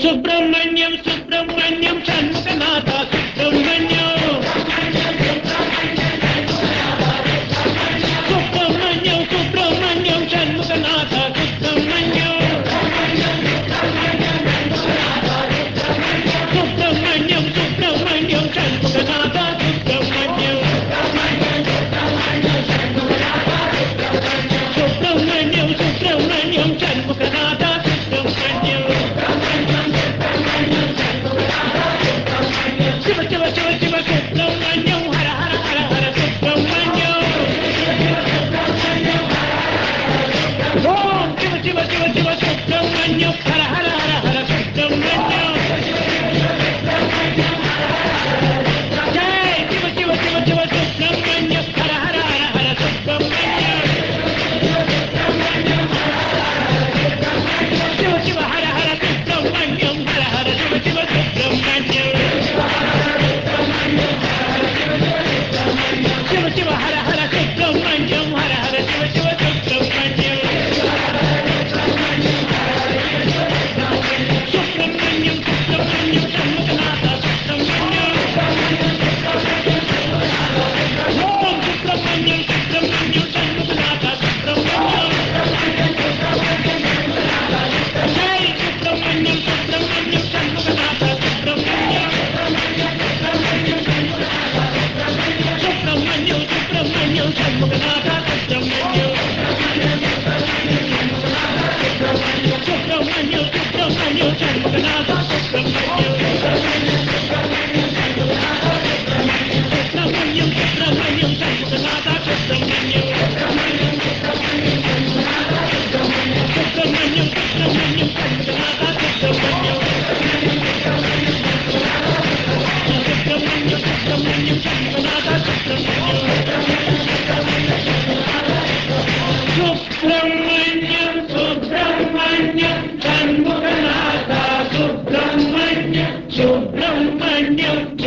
సుబ్రహ్మణ్యం సుబ్రహ్మణ్యం షణ్ముఖనాథ సుబ్రహ్మణ్యం సుబ్రహ్మణ్యం సుబ్రహ్మణ్యం షణ్ముఖనాథ సుబ్రహ్మణ్యం సుబ్రహ్మణ్యం సుబ్రహ్మణ్యం షణ్ముఖనాథ సుబ్రహ్మణ్యం సుబ్రహ్మణ్యం సుబ్రహ్మణ్యం షణ్ముఖనాథ సుబ్రహ్మణ్యం శివ శివ శివ శివ సుబ్రహ్మణ్యం హర హర హర హర సుబ్రహ్మణ్యం ఓం శివ శివ శివ శివ సుబ్రహ్మణ్యం హర హర హర హర సుబ్రహ్మణ్యం జై శివ శివ శివ శివ సుబ్రహ్మణ్యం హర హర హర హర సుబ్రహ్మణ్యం శివ శివ హర హర సుబ్రహ్మణ్యం హర హర శివ శివ సుబ్రహ్మణ్యం శివ శివ హర హర సుబ్రహ్మణ్యం హర హర శివ శివ సుబ్రహ్మణ్యం సుబ్రహ్మణ్యం సుబ్రహ్మణ్యం షణ్ముఖనాథ సుబ్రహ్మణ్యం ఓం సుబ్రహ్మణ్యం సుబ్రహ్మణ్యం షణ్ముఖనాథ సుబ్రహ్మణ్యం జై సుబ్రహ్మణ్యం సుబ్రహ్మణ్యం షణ్ముఖనాథ సుబ్రహ్మణ్యం సుబ్రహ్మణ్యం సుబ్రహ్మణ్యం షణ్ముఖనాథ సుబ్రహ్మణ్యం సుబ్రహ్మణ్యం సుబ్రహ్మణ్యం షణ్ముఖనాథ సుబ్రహ్మణ్యం సుబ్రహ్మణ్యం సుబ్రహ్మణ్యం షణ్ముఖనాథ సుబ్రహ్మణ్యం సుబ్రహ్మణ్యం సుబ్రహ్మణ్యం షణ్ముఖనాథ సుబ్రహ్మణ్యం సుబ్రహ్మణ్యం సుబ్రహ్మణ్యం షణ్ముఖనాథ సుబ్రహ్మణ్యం సుబ్రహ్మణ్యం సుబ్రహ్మణ్యం షణ్ముఖనాథ సుబ్రహ్మణ్యం సుబ్రహ్మణ్యం